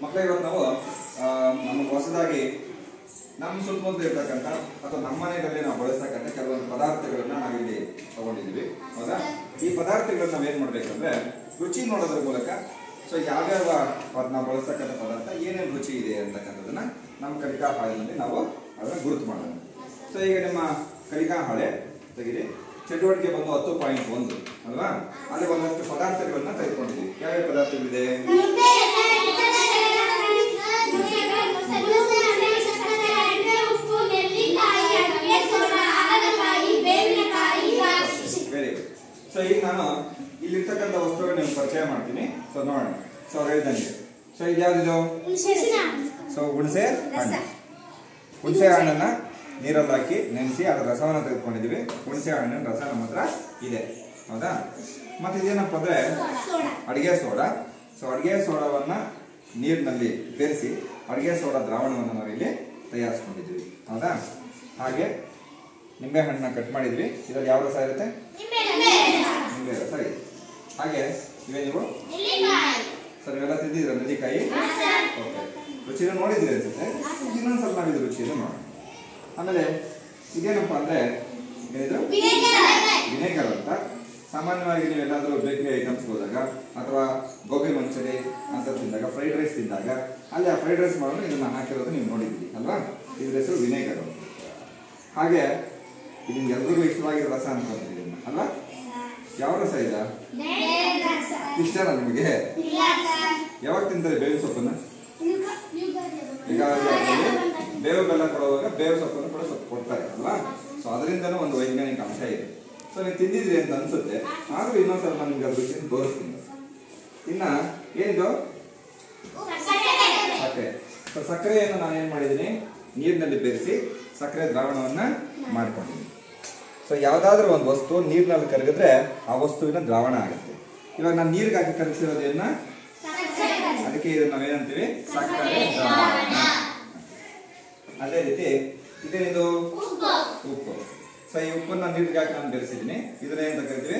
ಮಕ್ಕಳೇ ಇವತ್ತು ನಾವು ಆ, ನಮಗೆ ಹೊಸದಾಗಿ ನಮ್ಮ ಸುತ್ತಮುತ್ತ ಇರ್ತಕ್ಕಂಥ ಅಥವಾ ನಮ್ಮ ಮನೆಯಲ್ಲಿ ನಾವು ಬಳಸ್ತಕ್ಕಂಥ ಕೆಲವೊಂದು ಪದಾರ್ಥಗಳನ್ನ ನಾವಿಲ್ಲಿ ತಗೊಂಡಿದ್ವಿ ಹೌದಾ ಈ ಪದಾರ್ಥಗಳನ್ನ ನಾವೇನ್ ಮಾಡ್ಬೇಕಂದ್ರೆ ರುಚಿ ನೋಡೋದ್ರ ಮೂಲಕ ಸೊ ಯಾವ್ಯಾವ ಪದ- ನಾವು ಬಳಸ್ತಕ್ಕಂಥ ಪದಾರ್ಥ ಏನೇನು ರುಚಿ ಇದೆ ಅಂತಕ್ಕಂಥದ್ದನ್ನ ನಮ್ಮ ಕಲಿಕಾ ಹಾಳೆನಲ್ಲಿ ನಾವು ಅದನ್ನ ಗುರುತು ಮಾಡೋಣ ಸೊ ಈಗ ನಿಮ್ಮ ಕಲಿಕಾ ಹಾಳೆ ತೆಗಿರಿ ಚಟುವಟಿಕೆ ಬಂದು ಹತ್ತು ಪಾಯಿಂಟ್ ಒಂದು ಅಲ್ವಾ ಅಲ್ಲಿ ಒಂದಷ್ಟು ಪದಾರ್ಥಗಳನ್ನ ತೆಗೆದುಕೊಂಡಿದ್ವಿ ಯಾವ್ಯಾವ ಪದಾರ್ಥಗಳಿದೆ ವೆರಿ ಗುಡ್ ಸೊ ಈಗ ನಾನು ಇಲ್ಲಿರ್ತಕ್ಕಂಥ ವಸ್ತುಗಳನ್ನ ನಿಮ್ಗೆ ಪರಿಚಯ ಮಾಡ್ತೀನಿ ಸೊ ನೋಡೋಣ ಸೊ ಅವ್ರು ಹೇಳ್ದಂಗೆ ಸೊ ಇದು ಯಾವ್ದಿದು ಸೊ ಹುಣಸೆ ಹಣ್ಣು ಹುಣಸೆ ಹಣ್ಣನ್ನ ನೀರಲ್ಲಿ ಹಾಕಿ ನೆನೆಸಿ ಅದರ ರಸವನ್ನ ತೆಗೆದುಕೊಂಡಿದೀವಿ ಹುಣಸೆ ಹಣ್ಣಿನ ರಸ ನಮ್ಮ ಹತ್ರ ಇದೆ ಹೌದಾ ಮತ್ತೆ ಇದೇನಪ್ಪ ಅಂದ್ರೆ ಅಡಿಗೆ ಸೋಡಾ ಸೊ ಅಡಿಗೆ ಸೋಡಾವನ್ನ ನೀರಿನಲ್ಲಿ ಬೆರೆಸಿ ಅಡಿಗೆ ಸೋಡಾ ದ್ರಾವಣವನ್ನು ನಾವಿಲ್ಲಿ ತಯಾರಿಸ್ಕೊಂಡಿದ್ವಿ ಹೌದಾ ಹಾಗೆ ನಿಂಬೆ ಹಣ್ಣನ್ನ ಕಟ್ ಮಾಡಿದ್ವಿ ಇದರಲ್ಲಿ ಯಾವ ರಸ ಇರುತ್ತೆ ನಿಂಬೆ ರಸ ಇದೆ ಹಾಗೆ ಇವೇ ನೀವು ಸರ್ ಇವೆಲ್ಲ ತಿಂದಿದ್ರ ನೆಲ್ಲಿಕಾಯಿ ಓಕೆ ರುಚಿನ ನೋಡಿದ್ರಿ ಅನ್ಸುತ್ತೆ ಇನ್ನೊಂದು ಸ್ವಲ್ಪ ನಾವಿದು ರುಚಿಯನ್ನು ನೋಡೋಣ ಆಮೇಲೆ ಇದೇನಪ್ಪ ಅಂದ್ರೆ ಏನಿದು ವಿನೇಗರ್ ಅಂತ ಸಾಮಾನ್ಯವಾಗಿ ನೀವೆಲ್ಲಾದ್ರೂ ಬೇಕರಿ ಐಟಮ್ಸ್ ಹೋದಾಗ ಅಥವಾ ಗೋಬಿ ಮಂಚೂರಿ ಅಂತ ತಿಂದಾಗ ಫ್ರೈಡ್ ರೈಸ್ ತಿಂದಾಗ ಅಲ್ಲಿ ಆ ಫ್ರೈಡ್ ರೈಸ್ ಮಾಡೋದು ಇದನ್ನ ಹಾಕಿರೋದು ನೀವು ನೋಡಿದ್ರಿ ಅಲ್ವಾ ಇದ್ರ ಹೆಸರು ವಿನೇಗರ್ ಅಂತ. ಹಾಗೆ ಇದು ಎಲ್ರಿಗೂ ಇಷ್ಟವಾಗಿರೋ ರಸ ಅನ್ಕೊಂತೀವಿ ಇದನ್ನ ಅಲ್ವಾ ಯಾವ ರಸ ಇಲ್ಲ ಇಷ್ಟನಾ ನಿಮಗೆ ಯಾವಾಗ ತಿಂತಾರೆ ಬೇವಿನ ಸೊಪ್ಪನ್ನ ಈಗ ಅದರಲ್ಲಿ ಬೇವು ಬೆಲ್ಲ ಕೊಡುವಾಗ ಬೇವು ಸೊಪ್ಪನ್ನು ಕೂಡ ಸ್ವಲ್ಪ ಕೊಡ್ತಾರೆ ಅಲ್ವಾ ಸೊ ಅದರಿಂದನೂ ಒಂದು ವೈಜ್ಞಾನಿಕ ಅಂಶ ಇದೆ ಸೊ ನೀವು ತಿಂದಿದ್ರಿ ಅಂತ ಅನ್ಸುತ್ತೆ ಆದ್ರೂ ಇನ್ನೊಂದ್ ಸ್ವಲ್ಪ ನಿಮ್ಗೆ ಅದ್ರ ರುಚಿ ತೋರಿಸ್ತೀನಿ ಇನ್ನ ಏನಿದು ಸಕ್ಕರೆ ಸೊ ಸಕ್ಕರೆಯನ್ನು ನಾನು ಏನ್ ಮಾಡಿದ್ದೀನಿ ನೀರಿನಲ್ಲಿ ಬೆರೆಸಿ ಸಕ್ಕರೆ ದ್ರಾವಣವನ್ನ ಮಾಡ್ಕೊಂಡಿದ್ದೀನಿ ಸೊ ಯಾವ್ದಾದ್ರೂ ಒಂದು ವಸ್ತು ನೀರಿನಲ್ಲಿ ಕರಗಿದ್ರೆ ಆ ವಸ್ತುವಿನ ದ್ರಾವಣ ಆಗುತ್ತೆ ಇವಾಗ ನಾನು ನೀರಿಗೆ ಹಾಕಿ ಕರಗಿಸಿರೋದನ್ನ ಅದಕ್ಕೆ ಇದನ್ನ ನಾವೇನಂತೀವಿ ಸಕ್ಕರೆ ದ್ರಾವಣ ಅದೇ ರೀತಿ ಇದೇನಿದು ಉಪ್ಪು ಸೊ ಈ ಉಪ್ಪನ್ನ ನೀರಿಗೆ ಹಾಕಿ ನಾನು ಬೆರೆಸಿದ್ದೀನಿ ಇದನ್ನ ಏನಂತ ಕರಿತೀವಿ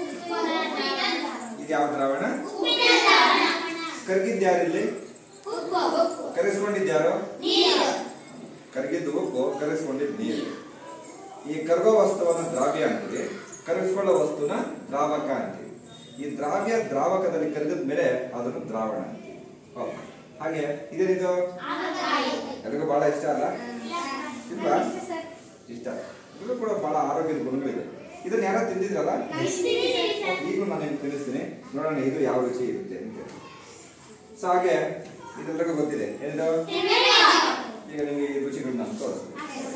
ಇದು ಯಾವ ದ್ರಾವಣ ಕರಗಿದ್ಯಾರಿಲ್ಲಿ ಕರಗಿಸ್ಕೊಂಡಿದ್ಯಾರು ಕರಗಿದ್ದು ಉಪ್ಪು ಕರಗಿಸ್ಕೊಂಡಿದ್ದು ನೀರು ಈ ಕರಗೋ ವಸ್ತುವನ್ನ ದ್ರಾವ್ಯ ಅಂತೀವಿ ಕರಗಿಸ್ಕೊಳ್ಳೋ ವಸ್ತುನ ದ್ರಾವಕ ಅಂತೀವಿ ಈ ದ್ರಾವ್ಯ ದ್ರಾವಕದಲ್ಲಿ ಕರಗಿದ ಮೇಲೆ ಅದನ್ನು ದ್ರಾವಣ ಅಂತೀವಿ ಹೌದು. ಹಾಗೆ ಇದೇನಿದು ಎಲ್ರಿಗೂ ಬಹಳ ಇಷ್ಟ ಅಲ್ಲ ಇಲ್ವಾ ಇಷ್ಟ ಇದು ಕೂಡ ಬಹಳ ಆರೋಗ್ಯದ ಗುಣಗಳಿದೆ ಇದನ್ನ ಯಾರೋ ತಿಂದಿದ್ರಲ್ಲ ಈಗಲೂ ನಾನು ನಿಮ್ಗೆ ತಿಳಿಸ್ತೀನಿ ನೋಡೋಣ ಇದು ಯಾವ ರುಚಿ ಇರುತ್ತೆ ಅಂತ ಸೊ ಹಾಗೆ ಇದೆಲ್ಲರಿಗೂ ಗೊತ್ತಿದೆ ಏನಿದು ಈಗ ನಿಮಗೆ ಈ ರುಚಿಗಳನ್ನ ನಾನು ತೋರಿಸ್ತೀನಿ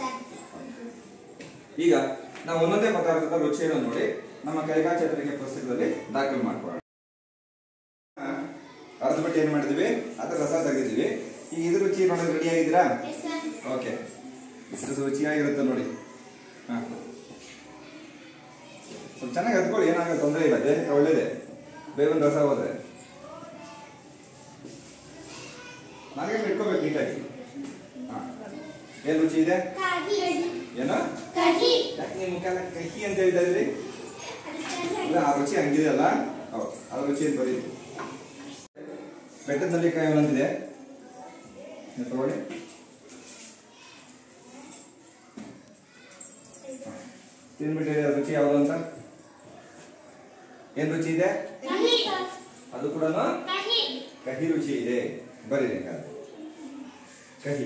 ಈಗ ನಾವು ಒಂದೊಂದೇ ಪದಾರ್ಥದ ರುಚಿಯನ್ನು ನೋಡಿ ನಮ್ಮ ಕೈಗಾ ಚಟುವಟಿಕೆ ಪುಸ್ತಕದಲ್ಲಿ ದಾಖಲು ಮಾಡ್ಕೊಳ್ಳೋಣ ಅರ್ಧ ಬಿಟ್ಟು ಏನ್ ಮಾಡಿದ್ವಿ ಅದ್ರ ರಸ ತೆಗೆದಿದ್ವಿ ಈಗ ಇದ್ರ ರುಚಿ ನೋಡೋದು ರೆಡಿ ಆಗಿದ್ದೀರಾ ಓಕೆ ಇಷ್ಟು ರುಚಿಯಾಗಿರುತ್ತೆ ನೋಡಿ ಹಾ ಸ್ವಲ್ಪ ಚೆನ್ನಾಗಿ ಹತ್ಕೊಳ್ಳಿ ಏನಾಗ ತೊಂದರೆ ಇಲ್ಲ ದೇಹಕ್ಕೆ ಒಳ್ಳೇದೆ ಬೇವಿನ ರಸ ಹೋದ್ರೆ ನನಗೆ ಇಟ್ಕೋಬೇಕು ನೀಟಾಗಿ ಹಾ ಏನ್ ರುಚಿ ಇದೆ ಏನೋ ಯಾಕೆ ನಿಮ್ಮ ಮುಖ ಕಹಿ ಅಂತ ಹೇಳ್ತಾ ಇದ್ರಿ ಇಲ್ಲ ಆ ರುಚಿ ಹಂಗಿದೆ ಅಲ್ಲ ಹೌದು ಆ ರುಚಿ ಅಂತ ಬರೀ ಬೆಟ್ಟದ ನಲ್ಲಿಕಾಯಿ ಒಂದೊಂದಿದೆ ನೀವು ತಗೊಳ್ಳಿ ತಿಂದ್ಬಿಟ್ಟು ಹೇಳಿ ಅದ್ರ ರುಚಿ ಯಾವುದು ಅಂತ ಏನ್ ರುಚಿ ಇದೆ ಅದು ಕೂಡ ಕಹಿ ರುಚಿ ಇದೆ ಬರೀರಿ ಹಾಗಾದ್ರೆ. ಕಹಿ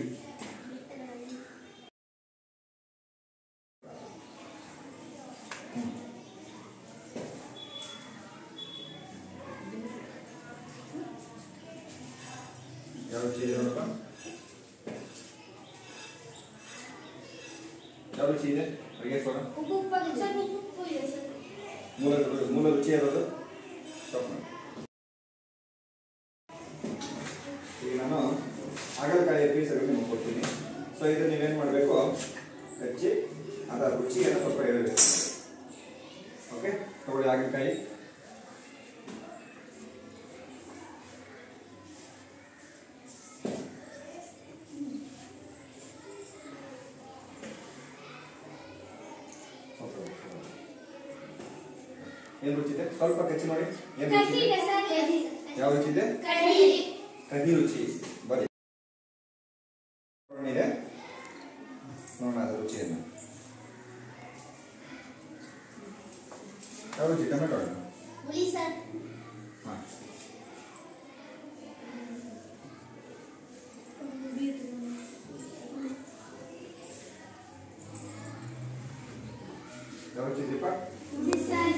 ಯಾವ ರುಚಿ ಇದೆ ನೋಡಪ್ಪ ಯಾವ ರುಚಿ ಇದೆ ಅಡುಗೆ ಸೋಡ ಮೂಲ ಮೂಲ ರುಚಿ ಇರೋದು ಸ್ಟಾಪ್ ಮಾಡಿ ಈಗ ನಾನು ಹಾಗಲಕಾಯಿಯ ಪೀಸಗಳು ನಿಮಗೆ ಕೊಡ್ತೀನಿ ಸೊ ಇದು ನೀವೇನು ಮಾಡಬೇಕು ಕಚ್ಚಿ ಅದರ ರುಚಿಯನ್ನು ಸ್ವಲ್ಪ ಹೇಳಬೇಕು ಓಕೆ ತಗೊಳ್ಳಿ ಹಾಗಲಕಾಯಿ ಏನು ರುಚಿ ಇದೆ ಸ್ವಲ್ಪ ಕಚ್ಚಿ ನೋಡಿ ಏನು ರುಚಿ ಇದೆ ಯಾವ ರುಚಿ ಇದೆ ಕಹಿ ರುಚಿ ಬರೀ ಇದೆ ನೋಡೋಣ ಅದು ರುಚಿಯನ್ನು ಯಾವ ರುಚಿ ಟೊಮೆಟೊ ಹಣ್ಣು ಹುಳಿ ಸರ್ ಹಾಂ ಯಾವ ರುಚಿ ದೀಪ ಹುಳಿ ಸರ್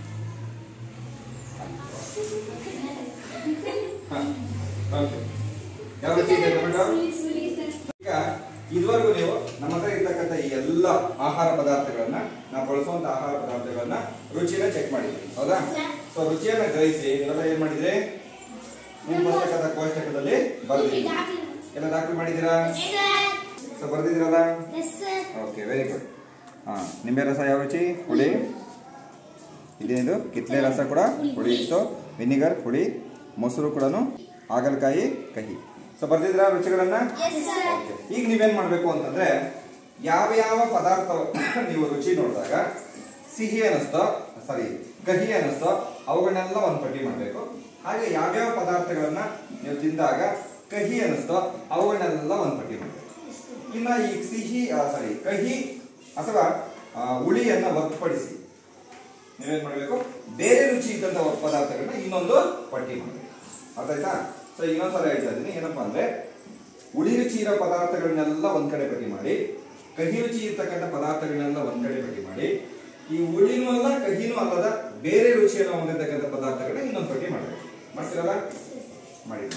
ಹಾಂ ಓಕೆ ಯಾವ ರುಚಿ ಇದೆ ಟೊಮೆಟೊ ಹುಳಿ ಸರ್ ಈಗ ಇದುವರೆಗೂ ನೀವು ನಮ್ಮ ಹತ್ರ ಇರ್ತಕ್ಕಂಥ ಈ ಎಲ್ಲ ಆಹಾರ ಪದಾರ್ಥಗಳನ್ನ ನಾವು ಬಳಸುವಂತ ಆಹಾರ ಪದಾರ್ಥಗಳನ್ನ ರುಚಿನ ಚೆಕ್ ಮಾಡಿದ್ವಿ ಹೌದಾ ಸೊ ರುಚಿಯನ್ನ ಗ್ರಹಿಸಿ ನೀವೆಲ್ಲ ಏನ್ ಮಾಡಿದ್ರಿ ನಿಮ್ಮ ಪುಸ್ತಕದ ಕೋಷ್ಟಕದಲ್ಲಿ ಬರ್ದಿದ್ರಿ ಎಲ್ಲ ದಾಖಲು ಮಾಡಿದ್ದೀರಾ ಸೊ ಬರ್ದಿದ್ದೀರಲ್ಲ yes sir okay very good ಹಾ ನಿಂಬೆ ರಸ ಯಾವ ರುಚಿ ಹುಳಿ ಇದೇನಿದು ಕಿತ್ಲೆ ರಸ ಕೂಡ ಹುಳಿ ಇತ್ತು ವಿನಿಗರ್ ಹುಳಿ ಮೊಸರು ಕೂಡ ಹಾಗಲಕಾಯಿ ಕಹಿ ಸೊ ಬರ್ದಿದ್ರಾ ರುಚಿಗಳನ್ನ ಎಸ್ ಸರ್ ಓಕೆ. ಈಗ ನೀವೇನ್ ಮಾಡ್ಬೇಕು ಅಂತಂದ್ರೆ ಯಾವ ಯಾವ ಪದಾರ್ಥ ನೀವು ರುಚಿ ನೋಡಿದಾಗ ಸಿಹಿ ಅನಿಸ್ತೋ ಸಾರಿ ಕಹಿ ಅನಿಸ್ತೋ ಅವುಗಳನ್ನೆಲ್ಲ ಒಂದು ಪಟ್ಟಿ ಮಾಡಬೇಕು ಹಾಗೆ ಯಾವ್ಯಾವ ಪದಾರ್ಥಗಳನ್ನ ನೀವು ತಿಂದಾಗ ಕಹಿ ಅನಿಸ್ತೋ ಅವುಗಳನ್ನೆಲ್ಲ ಒಂದು ಪಟ್ಟಿ ಮಾಡಬೇಕು ಇನ್ನ ಈ ಸಿಹಿ ಸಾರಿ ಕಹಿ ಅಥವಾ ಆ, ಹುಳಿಯನ್ನ ಹೊರತುಪಡಿಸಿ ನೀವೇನ್ ಮಾಡಬೇಕು ಬೇರೆ ರುಚಿ ಇದ್ದಂತ ಪದಾರ್ಥಗಳನ್ನ ಇನ್ನೊಂದು ಪಟ್ಟಿ ಮಾಡಬೇಕು ಅರ್ಥ ಆಯ್ತಾ ಸೊ ಇನ್ನೊಂದ್ಸಲ ಹೇಳ್ತಾ ಇದ್ದೀನಿ ಏನಪ್ಪಾ ಅಂದ್ರೆ ಹುಳಿ ರುಚಿ ಇರೋ ಪದಾರ್ಥಗಳನ್ನೆಲ್ಲ ಒಂದ್ ಕಡೆ ಪಟ್ಟಿ ಮಾಡಿ ಕಹಿ ರುಚಿ ಇರ್ತಕ್ಕಂಥ ಪದಾರ್ಥಗಳನ್ನೆಲ್ಲ ಒಂದ್ ಕಡೆ ಪಟ್ಟಿ ಮಾಡಿ ಈ ಹುಳಿನೂ ಅಲ್ಲ ಕಹಿನೂ ಅಲ್ಲದ ಬೇರೆ ರುಚಿಯನ್ನು ಹೊಂದಿರತಕ್ಕಂಥ ಪದಾರ್ಥಗಳನ್ನ ಇನ್ನೊಂದು ಪಟ್ಟಿ ಮಾಡಬೇಕು ಮಾಡ್ತೀರಲ್ಲ ಮಾಡಿ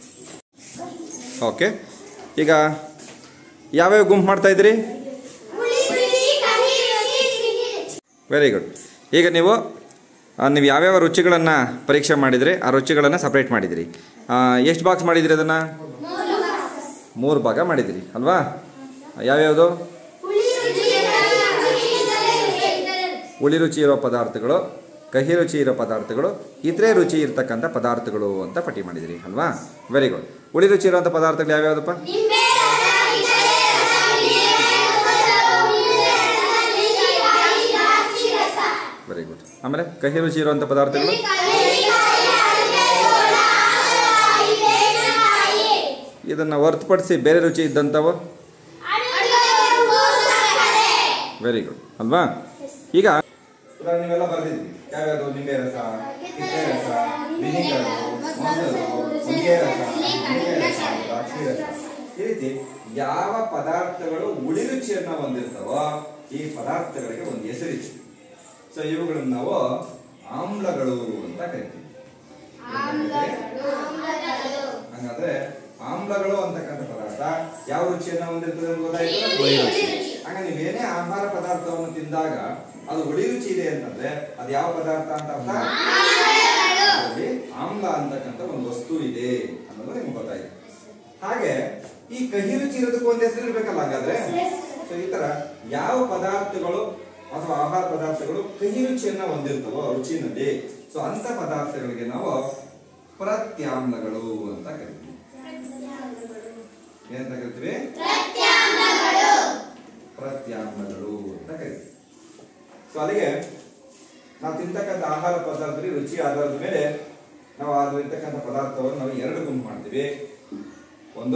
ಓಕೆ ಈಗ ಯಾವ್ಯಾವ ಗುಂಪು ಮಾಡ್ತಾ ಇದ್ದೀರಿ ಹುಳಿ ರುಚಿ ಕಹಿ ರುಚಿ ಸಿಹಿ ವೆರಿ ಗುಡ್ ಈಗ ನೀವು ಆ, ನೀವು ಯಾವ್ಯಾವ ರುಚಿಗಳನ್ನು ಪರೀಕ್ಷೆ ಮಾಡಿದ್ರಿ ಆ ರುಚಿಗಳನ್ನು ಸಪ್ರೇಟ್ ಮಾಡಿದಿರಿ ಎಷ್ಟು ಬಾಕ್ಸ್ ಮಾಡಿದಿರಿ ಅದನ್ನು ಮೂರು ಬಾಕ್ಸ್. ಮೂರು ಭಾಗ ಮಾಡಿದಿರಿ ಅಲ್ವಾ ಯಾವ್ಯಾವುದು ಹುಳಿ ರುಚಿ ಕಹಿ ರುಚಿ ಇತರೆ ರುಚಿ. ಹುಳಿ ರುಚಿ ಇರೋ ಪದಾರ್ಥಗಳು ಕಹಿ ರುಚಿ ಇರೋ ಪದಾರ್ಥಗಳು ಇತರೆ ರುಚಿ ಇರ್ತಕ್ಕಂಥ ಪದಾರ್ಥಗಳು ಅಂತ ಪಟ್ಟಿ ಮಾಡಿದಿರಿ ಅಲ್ವಾ ವೆರಿ ಗುಡ್ ಹುಳಿ ರುಚಿ ಇರುವಂಥ ಪದಾರ್ಥಗಳು ಯಾವ್ಯಾವುದಪ್ಪ ನಿಂಬೆ ರಸ ಇತರೆ ರಸ ವಿನೆಗರ್ ರಸ ಹುಣಸೆ ರಸ ನೆಲ್ಲಿಕಾಯಿ ದ್ರಾಕ್ಷಿ ರಸ ವೆರಿ ಗುಡ್ ಆಮೇಲೆ ಕಹಿ ರುಚಿ ಇರುವಂಥ ಪದಾರ್ಥಗಳು ನೆಲ್ಲಿಕಾಯಿ ಅಡಿಕೆ ಸೋಡಾ ಹಾಗಲಕಾಯಿ ತೆಂಗಿನಕಾಯಿ ಇದನ್ನು ಹೊರತುಪಡಿಸಿ ಬೇರೆ ರುಚಿ ಇದ್ದಂಥವು ಅಡುಗೆ ಉಪ್ಪು ಸಕ್ಕರೆ ವೆರಿ ಗುಡ್ ಅಲ್ವಾ ಈಗ ನೀವೆಲ್ಲ ಬರೆದಿದ್ವಿ ಯಾವ್ಯಾವುದು ನಿಂಬೆ ರಸ ಕಿತ್ತಳೆ ರಸ ವಿನಿಗರ್ ಮೊಸರು ಹುಂಗೆ ರಸ ನಿಂಬೆ ರಸ ದ್ರಾಕ್ಷಿ ರಸ ಈ ರೀತಿ ಯಾವ ಪದಾರ್ಥಗಳು ಹುಳಿ ರುಚಿಯನ್ನ ಹೊಂದಿರ್ತಾವೋ ಈ ಪದಾರ್ಥಗಳಿಗೆ ಒಂದು ಹೆಸರಿದೆ ಸೊ ಇವುಗಳನ್ನ ನಾವು ಆಮ್ಲಗಳು ಅಂತ ಕರಿತೀವಿ ಹಂಗಾದ್ರೆ ಆಮ್ಲಗಳು ಅಂತಕ್ಕಂಥ ಪದಾರ್ಥ ಯಾವ ರುಚಿಯನ್ನ ಹೊಂದಿರ್ತದೆ ಅಂತ ಗೊತ್ತಾಯ್ತು ಹುಳಿ ರುಚಿ ಹಂಗ ನೀವೇನೇ ಆಹಾರ ಪದಾರ್ಥವನ್ನು ತಿಂದಾಗ ಅದು ಹುಳಿ ರುಚಿ ಇದೆ ಅಂತಂದ್ರೆ ಅದು ಯಾವ ಪದಾರ್ಥ ಅಂತ ಅರ್ಥ ಅದರಲ್ಲಿ ಆಮ್ಲ ಅಂತಕ್ಕಂಥ ಒಂದು ವಸ್ತು ಇದೆ ಅನ್ನೋದು ನಿಮ್ಗೆ ಗೊತ್ತಾಯ್ತು ಹಾಗೆ ಈ ಕಹಿ ರುಚಿ ಇರೋದಕ್ಕೆ ಒಂದು ಹೆಸರು ಇರ್ಬೇಕಲ್ಲ ಹಾಗಾದ್ರೆ ಸೊ ಈ ತರ ಯಾವ ಪದಾರ್ಥಗಳು ಅಥವಾ ಆಹಾರ ಪದಾರ್ಥಗಳು ಕಹಿ ರುಚಿಯನ್ನ ಹೊಂದಿರ್ತವೋ ರುಚಿನಲ್ಲಿ ಸೊ ಅಂತ ಪದಾರ್ಥಗಳಿಗೆ ನಾವು ಪ್ರತ್ಯಾಮ್ಲಗಳು ಅಂತ ಕರಿತೀವಿ ಏನಂತ ಕರಿತೀವಿ ಪ್ರತ್ಯಾಮ್ಲಗಳು ಅಂತ ಕರಿತೀವಿ ಸೊ ಅಲ್ಲಿಗೆ ನಾವು ತಿಂತಕ್ಕಂಥ ಆಹಾರ ಪದಾರ್ಥದಲ್ಲಿ ರುಚಿ ಆಧಾರದ ಮೇಲೆ ನಾವು ಅದು ಇರ್ತಕ್ಕಂಥ ಪದಾರ್ಥವನ್ನು ನಾವು ಎರಡು ಗುಂಪು ಮಾಡ್ತೀವಿ ಒಂದು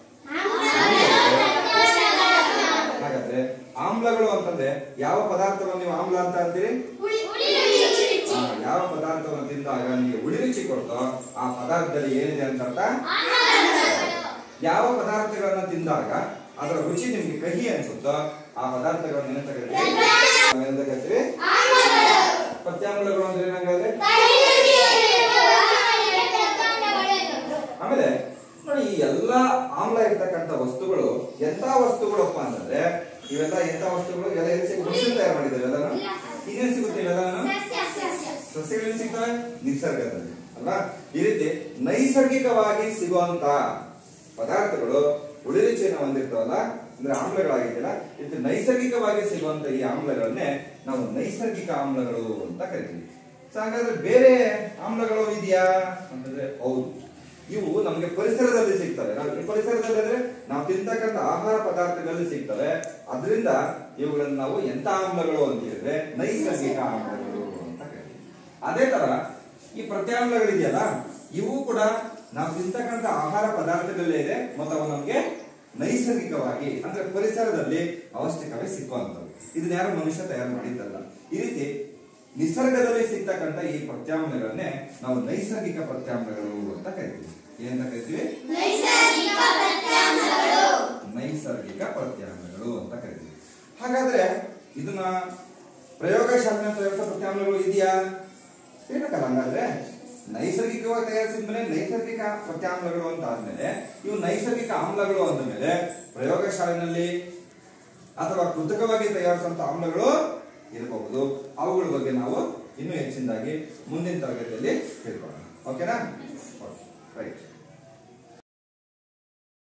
ಹಾಗಾದ್ರೆ ಆಮ್ಲಗಳು ಅಂತಂದ್ರೆ ಯಾವ ಪದಾರ್ಥವನ್ನು ನೀವು ಆಮ್ಲ ಅಂತ ಅಂತೀರಿ ಆ, ಯಾವ ಪದಾರ್ಥವನ್ನು ತಿಂದಾಗ ನಿಮಗೆ ಹುಳಿ ರುಚಿ ಕೊಡ್ತೋ ಆ ಪದಾರ್ಥದಲ್ಲಿ ಏನಿದೆ ಅಂತ ಅರ್ಥ ಯಾವ ಪದಾರ್ಥಗಳನ್ನ ತಿಂದಾಗ ಅದರ ರುಚಿ ನಿಮ್ಗೆ ಕಹಿ ಅನ್ಸುತ್ತೋ ಆ ಪದಾರ್ಥಗಳನ್ನ ಏನಂತ ಕರಿತೀವಿ ಏನಂತ ಕರಿತೀವಿ ಪ್ರತ್ಯಾಮ್ಲಗಳು ಅಂದ್ರೆ ಏನಂಗಾದ್ರೆ ಆಮೇಲೆ ನೋಡಿ ಈ ಎಲ್ಲಾ ಆಮ್ಲ ಇರ್ತಕ್ಕಂಥ ವಸ್ತುಗಳು ಎಂತ ವಸ್ತುಗಳಪ್ಪ ಅಂತಂದ್ರೆ ಇವೆಲ್ಲ ಎಂತ ವಸ್ತುಗಳು ಎಲ್ಲ ಎಲ್ಲಿ ಸಿಗುತ್ತೆ ಮನುಷ್ಯರು ತಯಾರು ಮಾಡಿದ್ದಾರೆ ಎಲ್ಲಾನು ಇದೇನು ಸಿಗುತ್ತೆ ಇವೆಲ್ಲ ಸಸ್ಯಗಳಲ್ಲಿ ಸಿಗ್ತವೆ ನಿಸರ್ಗದಲ್ಲಿ ಅಲ್ವಾ ಈ ರೀತಿ ನೈಸರ್ಗಿಕವಾಗಿ ಸಿಗುವಂತ ಪದಾರ್ಥಗಳು ಹುಳಿ ರುಚಿಯನ್ನು ಹೊಂದಿರ್ತಾವಲ್ಲ ಅಂದ್ರೆ ಆಮ್ಲಗಳಾಗಿದೆಯಲ್ಲ ಇದು ನೈಸರ್ಗಿಕವಾಗಿ ಸಿಗುವಂತ ಈ ಆಮ್ಲಗಳನ್ನೇ ನಾವು ನೈಸರ್ಗಿಕ ಆಮ್ಲಗಳು ಅಂತ ಕರಿತೀವಿ ಸೊ ಹಾಗಾದ್ರೆ ಬೇರೆ ಆಮ್ಲಗಳು ಇದೆಯಾ ಅಂತಂದ್ರೆ ಹೌದು ಇವು ನಮಗೆ ಪರಿಸರದಲ್ಲಿ ಸಿಗ್ತವೆ ನಾವು ಈ ಪರಿಸರದಲ್ಲಿ ಅಂದ್ರೆ ನಾವು ತಿಂತಕ್ಕಂಥ ಆಹಾರ ಪದಾರ್ಥಗಳಲ್ಲಿ ಸಿಗ್ತವೆ ಅದರಿಂದ ಇವುಗಳನ್ನು ನಾವು ಎಂತ ಆಮ್ಲಗಳು ಅಂತ ಹೇಳಿದ್ರೆ ನೈಸರ್ಗಿಕ ಆಮ್ಲಗಳು ಅಂತ ಕರಿತೀವಿ ಅದೇ ತರ ಈ ಪ್ರತ್ಯಾಮ್ಲಗಳಿದೆಯಲ್ಲ ಇವು ಕೂಡ ನಾವು ತಿಂತಕ್ಕಂಥ ಆಹಾರ ಪದಾರ್ಥಗಳಲ್ಲೇ ಇದೆ ಮತ್ತು ಅವು ನಮಗೆ ನೈಸರ್ಗಿಕವಾಗಿ ಅಂದ್ರೆ ಪರಿಸರದಲ್ಲಿ ಅವಶ್ಯಕವೇ ಸಿಕ್ಕುವಂಥವು ಇದನ್ನ ಯಾರು ಮನುಷ್ಯ ತಯಾರು ಮಾಡಿದ್ದಲ್ಲ ಈ ರೀತಿ ನಿಸರ್ಗದಲ್ಲಿ ಸಿಗ್ತಕ್ಕಂಥ ಈ ಪ್ರತ್ಯಾಮ್ಲಗಳನ್ನೇ ನಾವು ನೈಸರ್ಗಿಕ ಪ್ರತ್ಯಾಮ್ಲಗಳು ಅಂತ ಕರಿತೀವಿ ಏನಂತ ಕರಿತೀವಿ ನೈಸರ್ಗಿಕ ಪ್ರತ್ಯಾಮ್ಲಗಳು ನೈಸರ್ಗಿಕ ಪ್ರತ್ಯಾಮ್ಲಗಳು ಅಂತ ಕರಿತೀವಿ ಹಾಗಾದ್ರೆ ಇದನ್ನ ಪ್ರಯೋಗಶಾಲೆ ತಯಾರಿಸೋ ಪ್ರತ್ಯಾಮ್ಲಗಳು ಇದೆಯಾ ಹೇಳಕ್ಕಲ್ಲ ಹಂಗಾದ್ರೆ ನೈಸರ್ಗಿಕವಾಗಿ ತಯಾರಿಸಿದ ಮೇಲೆ ನೈಸರ್ಗಿಕ ಪ್ರತ್ಯಾಮ್ಲಗಳು ಅಂತ ಆದ್ಮೇಲೆ ಇವು ನೈಸರ್ಗಿಕ ಆಮ್ಲಗಳು ಅಂದ ಮೇಲೆ ಪ್ರಯೋಗಶಾಲೆನಲ್ಲಿ ಅಥವಾ ಕೃತಕವಾಗಿ ತಯಾರಿಸುವಂತ ಆಮ್ಲಗಳು ಇರಬಹುದು ಅವುಗಳ ಬಗ್ಗೆ ನಾವು ಇನ್ನೂ ಹೆಚ್ಚಿನದಾಗಿ ಮುಂದಿನ ತರಗತಿಯಲ್ಲಿ ತಿಳ್ಕೊಳ್ಳೋಣ ಓಕೆನಾ ರೈಟ್